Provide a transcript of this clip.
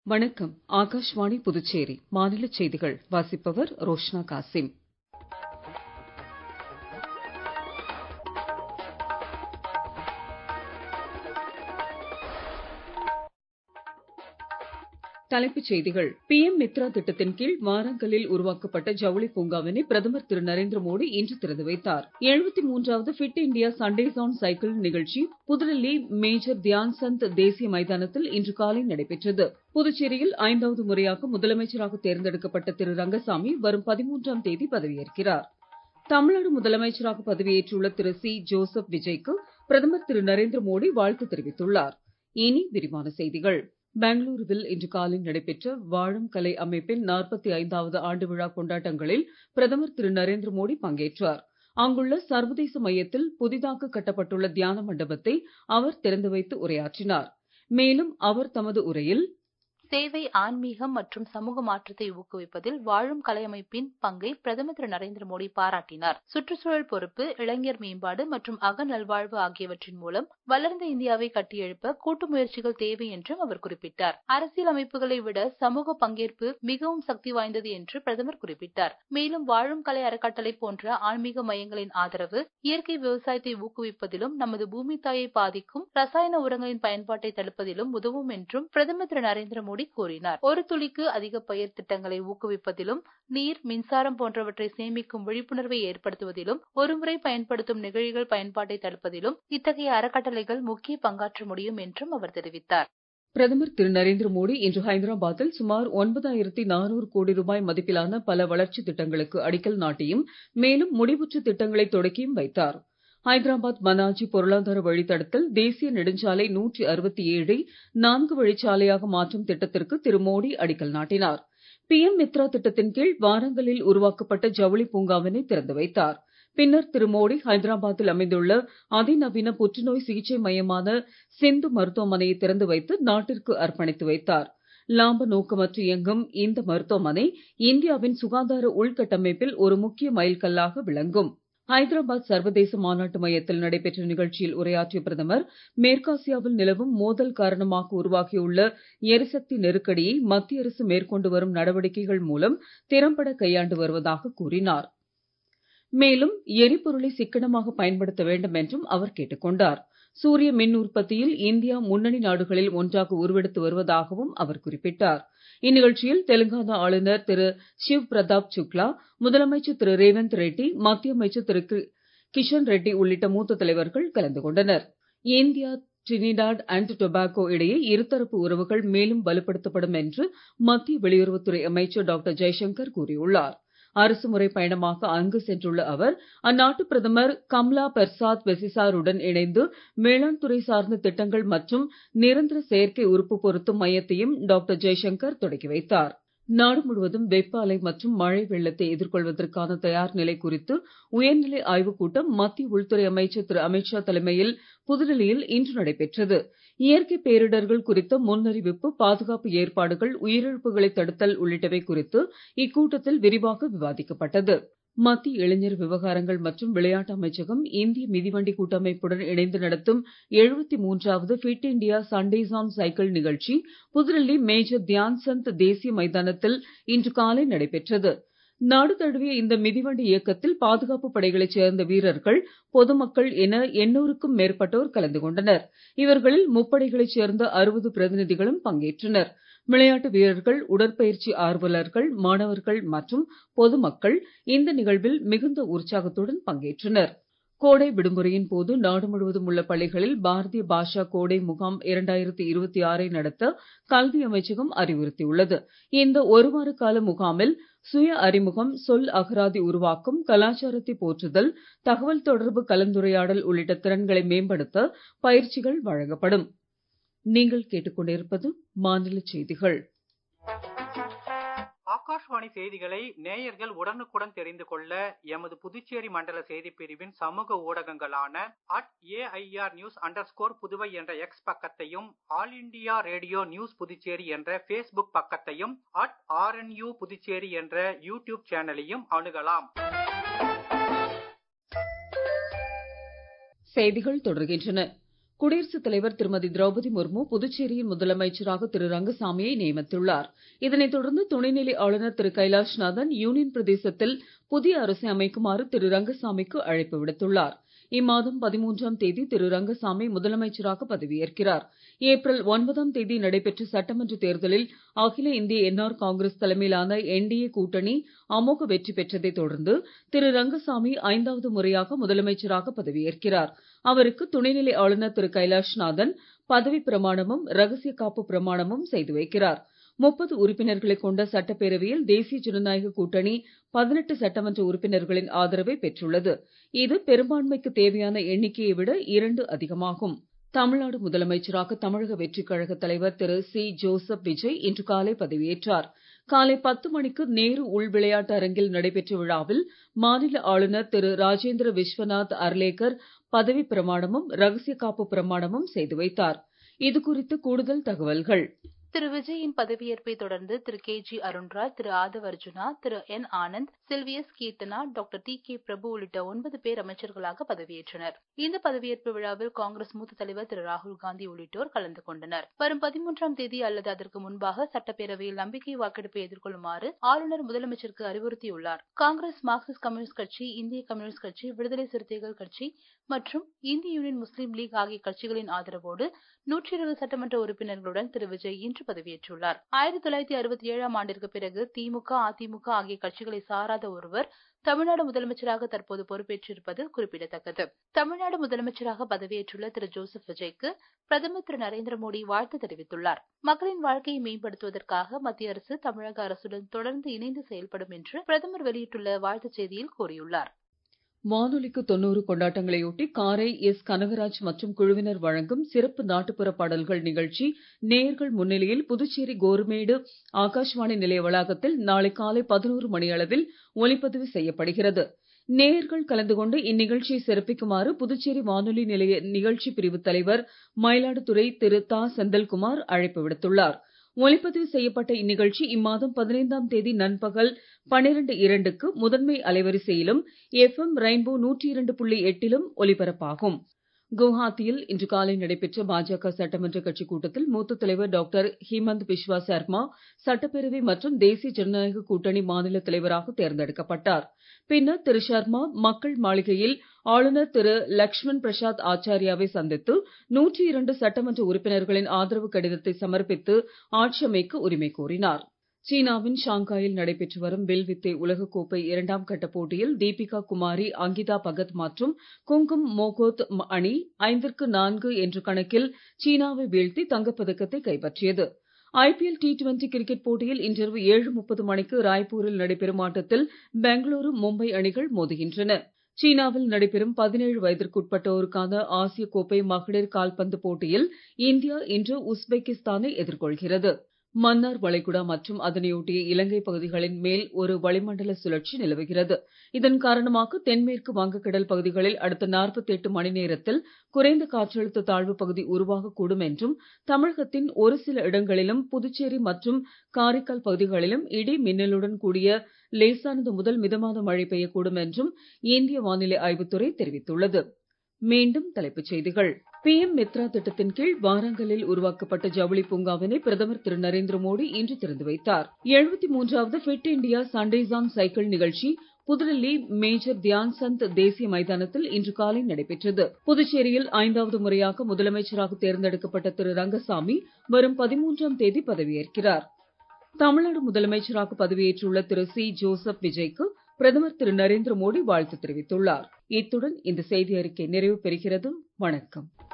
வணக்கம் ஆகாஷ்வாணி புதுச்சேரி மாநிலச் செய்திகள் வாசிப்பவர் ரோஷ்னா காசிம் தலைப்புச் செய்திகள் பிஎம் மித்ரா திட்டத்தின் கீழ் வாரங்கலில் உருவாக்கப்பட்ட ஜவுளி பூங்காவினை பிரதமர் திரு நரேந்திர மோடி இன்று திறந்து வைத்தார் எழுபத்தி மூன்றாவது fit India Sundays on cycle நிகழ்ச்சி புதுடில்லி மேஜர் தியான்சந்த் தேசிய மைதானத்தில் இன்று காலை நடைபெற்றது புதுச்சேரியில் ஐந்தாவது முறையாக முதலமைச்சராக தேர்ந்தெடுக்கப்பட்ட திரு ரங்கசாமி வரும் பதிமூன்றாம் தேதி பதவியேற்கிறார் தமிழ்நாடு முதலமைச்சராக பதவியேற்றுள்ள திரு சி ஜோசப் விஜய்க்கு பிரதமர் திரு நரேந்திர மோடி வாழ்த்து தெரிவித்துள்ளார் இனி விரிவான செய்திகள் பெங்களூருவில் இன்று காலை நடைபெற்ற வாழும் கலை அமைப்பின் நாற்பத்தி ஐந்தாவது ஆண்டு விழா கொண்டாட்டங்களில் பிரதமர் திரு நரேந்திர மோடி பங்கேற்றார் அங்குள்ள சர்வதேச மையத்தில் புதிதாக கட்டப்பட்டுள்ள தியான மண்டபத்தை அவர் திறந்து வைத்து உரையாற்றினார் மேலும் அவர் தமது உரையில் சேவை ஆன்மீகம் மற்றும் சமூக மாற்றத்தை ஊக்குவிப்பதில் வாழும் கலையமைப்பின் பங்கை பிரதமர் திரு நரேந்திர மோடி பாராட்டினார் சுற்றுச்சூழல் பொறுப்பு இளைஞர் மேம்பாடு மற்றும் அக நல்வாழ்வு ஆகியவற்றின் மூலம் வளர்ந்த இந்தியாவை கட்டியெழுப்ப கூட்டு முயற்சிகள் தேவை என்றும் அவர் குறிப்பிட்டார் அரசியல் அமைப்புகளை விட சமூக பங்கேற்பு மிகவும் சக்தி வாய்ந்தது என்று பிரதமர் குறிப்பிட்டார் மேலும் வாழும் கலை அறக்கட்டளை போன்ற ஆன்மீக மையங்களின் ஆதரவு இயற்கை விவசாயத்தை ஊக்குவிப்பதிலும் நமது பூமி தாயை பாதிக்கும் ரசாயன உரங்களின் பயன்பாட்டை தடுப்பதிலும் உதவும் என்றும் பிரதமர் திரு நரேந்திர மோடி மோடி கூறினார் ஒரு துளிக்கு அதிக பயிர் திட்டங்களை ஊக்குவிப்பதிலும் நீர் மின்சாரம் போன்றவற்றை சேமிக்கும் விழிப்புணர்வை ஏற்படுத்துவதிலும் ஒருமுறை பயன்படுத்தும் நெகிழிகள் பயன்பாட்டை தடுப்பதிலும் இத்தகைய அறக்கட்டளைகள் முக்கிய பங்காற்ற முடியும் என்றும் அவர் தெரிவித்தார் பிரதமர் திரு நரேந்திர மோடி இன்று ஹைதராபாத்தில் சுமார் ஒன்பதாயிரத்தி நானூறு கோடி ரூபாய் மதிப்பிலான பல வளர்ச்சி திட்டங்களுக்கு அடிக்கல் நாட்டியும் மேலும் முடிவுற்ற திட்டங்களை தொடக்கியும் வைத்தார் ஹைதராபாத் பனாஜி பொருளாதார வழித்தடத்தில் தேசிய நெடுஞ்சாலை நூற்றி அறுபத்தி ஏழை நான்கு வழிச்சாலையாக மாற்றும் திட்டத்திற்கு திரு மோடி அடிக்கல் நாட்டினார் பிஎம் மித்ரா திட்டத்தின் கீழ் வாரங்கலில் உருவாக்கப்பட்ட ஜவுளி பூங்காவினை திறந்து வைத்தார் பின்னர் திரு மோடி ஹைதராபாத்தில் அமைந்துள்ள அதிநவீன புற்றுநோய் சிகிச்சை மையமான சிந்து மருத்துவமனையை திறந்து வைத்து நாட்டிற்கு அர்ப்பணித்து வைத்தார் லாப நோக்கமற்று இயங்கும் இந்த மருத்துவமனை இந்தியாவின் சுகாதார உள்கட்டமைப்பில் ஒரு முக்கிய மைல்கல்லாக விளங்கும் ஹைதராபாத் சர்வதேச மாநாட்டு மையத்தில் நடைபெற்ற நிகழ்ச்சியில் உரையாற்றிய பிரதமர் மேற்காசியாவில் நிலவும் மோதல் காரணமாக உருவாகியுள்ள எரிசக்தி நெருக்கடியை மத்திய அரசு மேற்கொண்டு வரும் நடவடிக்கைகள் மூலம் திறம்பட கையாண்டு வருவதாக கூறினார் மேலும் எரிபொருளை சிக்கனமாக பயன்படுத்த வேண்டும் என்றும் அவர் கேட்டுக் கொண்டார் சூரிய மின் உற்பத்தியில் இந்தியா முன்னணி நாடுகளில் ஒன்றாக உருவெடுத்து வருவதாகவும் அவர் குறிப்பிட்டார் இந்நிகழ்ச்சியில் தெலுங்கானா ஆளுநர் திரு ஷிவ் பிரதாப் சுக்லா முதலமைச்சர் திரு ரேவந்த் ரெட்டி மத்திய அமைச்சர் திரு கிஷன் ரெட்டி உள்ளிட்ட மூத்த தலைவர்கள் கலந்து கொண்டனர் இந்தியா டிரினிடாட் அண்ட் டொபாகோ இடையே இருதரப்பு உறவுகள் மேலும் வலுப்படுத்தப்படும் என்று மத்திய வெளியுறவுத்துறை அமைச்சர் டாக்டர் ஜெய்சங்கர் கூறியுள்ளார் அரசுமுறை பயணமாக அங்கு சென்றுள்ள அவர் அந்நாட்டு பிரதமர் கம்லா பெர்சாத் பெசிசாருடன் இணைந்து வேளாண் துறை சார்ந்த திட்டங்கள் மற்றும் நிரந்தர செயற்கை உறுப்பு பொருத்தும் மையத்தையும் டாக்டர் ஜெய்சங்கர் தொடக்கி வைத்தார் நாடு முழுவதும் வெப்ப அலை மற்றும் மழை வெள்ளத்தை எதிர்கொள்வதற்கான தயார் நிலை குறித்து உயர்நிலை ஆய்வுக் கூட்டம் மத்திய உள்துறை அமைச்சர் திரு அமித்ஷா தலைமையில் புதுடெல்லியில் இன்று நடைபெற்றது இயற்கை பேரிடர்கள் குறித்த முன்னறிவிப்பு பாதுகாப்பு ஏற்பாடுகள் உயிரிழப்புகளை தடுத்தல் உள்ளிட்டவை குறித்து இக்கூட்டத்தில் விரிவாக விவாதிக்கப்பட்டது மத்திய இளைஞர் விவகாரங்கள் மற்றும் விளையாட்டு அமைச்சகம் இந்திய மிதிவண்டி கூட்டமைப்புடன் இணைந்து நடத்தும் எழுபத்தி மூன்றாவது fit India Sundays on cycle நிகழ்ச்சி புதுடெல்லி மேஜர் தியான்சந்த் தேசிய மைதானத்தில் இன்று காலை நடைபெற்றது நாடு தழுவிய இந்த மிதிவண்டி இயக்கத்தில் பாதுகாப்பு படைகளைச் சேர்ந்த வீரர்கள் பொதுமக்கள் என எண்ணூறுக்கும் மேற்பட்டோர் கலந்து கொண்டனர் இவர்களில் முப்படைகளைச் சேர்ந்த அறுபது பிரதிநிதிகளும் பங்கேற்றனர் விளையாட்டு வீரர்கள் உடற்பயிற்சி ஆர்வலர்கள் மாணவர்கள் மற்றும் பொதுமக்கள் இந்த நிகழ்வில் மிகுந்த உற்சாகத்துடன் பங்கேற்றனர் கோடை விடுமுறையின் போது நாடு முழுவதும் உள்ள பள்ளிகளில் பாரதிய பாஷா கோடை முகாம் இரண்டாயிரத்தி இருபத்தி ஆறை நடத்த கல்வி அமைச்சகம் அறிவுறுத்தியுள்ளது இந்த ஒருவார கால முகாமில் சுய அறிமுகம் சொல் அகராதி உருவாக்கம் கலாச்சாரத்தை போற்றுதல் தகவல் தொடர்பு கலந்துரையாடல் உள்ளிட்ட திறன்களை மேம்படுத்த பயிற்சிகள் வழங்கப்படும் நீங்கள் கேட்டுக்கொண்டிருப்பது மாநில செய்திகள் ஆகாஷ்வாணி செய்திகளை நேயர்கள் உடனுக்குடன் தெரிந்து கொள்ள எமது புதுச்சேரி மண்டல செய்திப் பிரிவின் சமூக ஊடகங்களான at AIR news under Puduvai என்ற எக்ஸ் பக்கத்தையும் all India radio news Puducherry என்ற பேஸ்புக் பக்கத்தையும் அட் ஆர்என்யூ புதுச்சேரி என்ற யூடியூப் சேனலையும் அணுகலாம் செய்திகள் தொடர்கின்றன குடியரசுத் தலைவர் திருமதி திரௌபதி முர்மு புதுச்சேரியின் முதலமைச்சராக திரு ரங்கசாமியை நியமித்துள்ளார் இதனைத் தொடர்ந்து துணைநிலை ஆளுநர் திரு கைலாஷ்நாதன் யூனியன் பிரதேசத்தில் புதிய அரசை அமைக்குமாறு திரு ரங்கசாமிக்கு அழைப்பு விடுத்துள்ளார் இம்மாதம் பதிமூன்றாம் தேதி திரு ரங்கசாமி முதலமைச்சராக பதவியேற்கிறார் ஏப்ரல் ஒன்பதாம் தேதி நடைபெற்ற சட்டமன்ற தேர்தலில் அகில இந்திய என்ஆர் காங்கிரஸ் தலைமையிலான என்டிஏ கூட்டணி அமோக வெற்றி பெற்றதைத் தொடர்ந்து திரு ரங்கசாமி ஐந்தாவது முறையாக முதலமைச்சராக பதவியேற்கிறார் அவருக்கு துணைநிலை ஆளுநர் திரு கைலாஷ்நாதன் பதவி பிரமாணமும் ரகசிய காப்பு பிரமாணமும் செய்து வைக்கிறார் முப்பது உறுப்பினர்களை கொண்ட சட்டப்பேரவையில் தேசிய ஜனநாயக கூட்டணி பதினெட்டு சட்டமன்ற உறுப்பினர்களின் ஆதரவை பெற்றுள்ளது இது பெரும்பான்மைக்கு தேவையான எண்ணிக்கையை விட இரண்டு அதிகமாகும் தமிழ்நாடு முதலமைச்சராக தமிழக வெற்றிக் கழக தலைவர் திரு சி ஜோசப் விஜய் இன்று காலை பதவியேற்றார் காலை பத்து மணிக்கு நேரு உள் விளையாட்டு அரங்கில் நடைபெற்ற விழாவில் மாநில ஆளுநர் திரு ராஜேந்திர விஸ்வநாத் அர்லேக்கர் பதவி பிரமாணமும் ரகசிய காப்பு பிரமாணமும் செய்து வைத்தார் இது குறித்து கூடுதல் தகவல்கள் திரு விஜயின் பதவியேற்பை தொடர்ந்து Thiru K G Arunraj Thiru Aadhav Arjuna Thiru N Anand Silvius Keerthana doctor T K Prabhu உள்ளிட்ட ஒன்பது பேர் அமைச்சர்களாக பதவியேற்றனர் இந்த பதவியேற்பு விழாவில் காங்கிரஸ் மூத்த தலைவர் திரு ராகுல் காந்தி உள்ளிட்டோர் கலந்து கொண்டனர் வரும் பதிமூன்றாம் தேதி அல்லது அதற்கு முன்பாக சட்டப்பேரவையில் நம்பிக்கை வாக்கெடுப்பை எதிர்கொள்ளுமாறு ஆளுநர் முதலமைச்சருக்கு அறிவுறுத்தியுள்ளார் காங்கிரஸ் மார்க்சிஸ்ட் கம்யூனிஸ்ட் கட்சி இந்திய கம்யூனிஸ்ட் கட்சி விடுதலை சிறுத்தைகள் கட்சி மற்றும் இந்திய யூனியன் முஸ்லீம் லீக் ஆகிய கட்சிகளின் ஆதரவோடு நூற்றி இருபது சட்டமன்ற உறுப்பினர்களுடன் திரு விஜய் இன்று பதவியேற்றுள்ளார் ஆயிரத்தி தொள்ளாயிரத்தி அறுபத்தி ஏழாம் ஆண்டிற்கு பிறகு திமுக அதிமுக ஆகிய கட்சிகளை சாராத ஒருவர் தமிழ்நாடு முதலமைச்சராக தற்போது பொறுப்பேற்றிருப்பது குறிப்பிடத்தக்கது தமிழ்நாடு முதலமைச்சராக பதவியேற்றுள்ள திரு ஜோசப் விஜய்க்கு பிரதமர் திரு நரேந்திர மோடி வாழ்த்து தெரிவித்துள்ளார் மக்களின் வாழ்க்கையை மேம்படுத்துவதற்காக மத்திய அரசு தமிழக அரசுடன் தொடர்ந்து இணைந்து செயல்படும் என்று பிரதமர் வெளியிட்டுள்ள வாழ்த்துச் செய்தியில் கூறியுள்ளார் வானொலிக்கு தொண்ணூறு கொண்டாட்டங்களையொட்டி காரை எஸ் கனகராஜ் மற்றும் குழுவினர் வழங்கும் சிறப்பு நாட்டுப்புற பாடல்கள் நிகழ்ச்சி நேயர்கள் முன்னிலையில் புதுச்சேரி கோர்மேடு ஆகாஷ்வாணி நிலைய வளாகத்தில் நாளை காலை பதினோரு மணியளவில் ஒலிப்பதிவு செய்யப்படுகிறது நேயர்கள் கலந்து கொண்டு இந்நிகழ்ச்சியை சிறப்பிக்குமாறு புதுச்சேரி வானொலி நிலைய நிகழ்ச்சி பிரிவு தலைவர் மயிலாடுதுறை திரு தா செந்தில்குமார் அழைப்பு விடுத்துள்ளார் ஒலிப்பதிவு செய்யப்பட்ட இந்நிகழ்ச்சி இம்மாதம் பதினைந்தாம் தேதி நண்பகல் பன்னிரண்டு இரண்டுக்கு முதன்மை அலைவரிசையிலும் எஃப்எம் ரெயின்போ நூற்றி இரண்டு புள்ளி எட்டிலும் ஒலிபரப்பாகும் குவஹாத்தியில் இன்று காலை நடைபெற்ற பாஜக சட்டமன்ற கட்சி கூட்டத்தில் மூத்த தலைவர் டாக்டர் ஹிமந்த் பிஸ்வா சர்மா சட்டப்பேரவை மற்றும் தேசிய ஜனநாயக கூட்டணி மாநில தலைவராக தேர்ந்தெடுக்கப்பட்டார் பின்னர் திரு சர்மா மக்கள் மாளிகையில் ஆளுநர் திரு லக்ஷ்மண் பிரசாத் ஆச்சாரியாவை சந்தித்து நூற்றி இரண்டு சட்டமன்ற உறுப்பினர்களின் ஆதரவு கடிதத்தை சமர்ப்பித்து ஆட்சி அமைக்க உரிமை கோரினார் சீனாவின் ஷாங்காயில் நடைபெற்று வரும் வில்வித்தை உலகக்கோப்பை இரண்டாம் கட்ட போட்டியில் தீபிகா குமாரி அங்கிதா பகத் மற்றும் குங்கும் மோகோத் அணி ஐந்திற்கு நான்கு என்ற கணக்கில் சீனாவை வீழ்த்தி தங்கப்பதக்கத்தை கைப்பற்றியது ஐபிஎல் டி டுவெண்டி கிரிக்கெட் போட்டியில் இன்றிரவு ஏழு முப்பது மணிக்கு ராய்ப்பூரில் நடைபெறும் ஆட்டத்தில் பெங்களூரு மும்பை அணிகள் மோதுகின்றன சீனாவில் நடைபெறும் பதினேழு வயதிற்குட்பட்டோருக்கான ஆசிய கோப்பை மகளிர் கால்பந்து போட்டியில் இந்தியா இன்று உஸ்பெகிஸ்தானை எதிர்கொள்கிறது மன்னார் வளைகுடா மற்றும் அதனையொட்டிய இலங்கை பகுதிகளின் மேல் ஒரு வளிமண்டல சுழற்சி நிலவுகிறது இதன் காரணமாக தென்மேற்கு வங்கக்கடல் பகுதிகளில் அடுத்த நாற்பத்தி எட்டு மணி நேரத்தில் குறைந்த காற்றழுத்த தாழ்வு பகுதி உருவாகக்கூடும் என்றும் தமிழகத்தின் ஒரு சில இடங்களிலும் புதுச்சேரி மற்றும் காரைக்கால் பகுதிகளிலும் இடி மின்னலுடன் கூடிய லேசானது முதல் மிதமான மழை பெய்யக்கூடும் என்றும் இந்திய வானிலை ஆய்வுத்துறை தெரிவித்துள்ளது மீண்டும் தலைப்புச் செய்திகள் பிஎம் மித்ரா திட்டத்தின் கீழ் வாராங்கலில் உருவாக்கப்பட்ட ஜவுளி பூங்காவினை பிரதமர் திரு நரேந்திர மோடி இன்று திறந்து வைத்தார் எழுபத்தி மூன்றாவது fit India Sundays on cycle நிகழ்ச்சி புதுடெல்லி மேஜர் தியான் சந்த் தேசிய மைதானத்தில் இன்று காலை நடைபெற்றது புதுச்சேரியில் ஐந்தாவது முறையாக முதலமைச்சராக தேர்ந்தெடுக்கப்பட்ட திரு ரங்கசாமி வரும் பதிமூன்றாம் தேதி பதவியேற்கிறார் தமிழ்நாடு முதலமைச்சராக பதவியேற்றுள்ள திரு சி ஜோசப் விஜய்க்கு பிரதமர் திரு நரேந்திர மோடி வாழ்த்து தெரிவித்துள்ளார் இத்துடன் இந்த செய்தி அறிக்கை நிறைவு பெறுகிறது வணக்கம்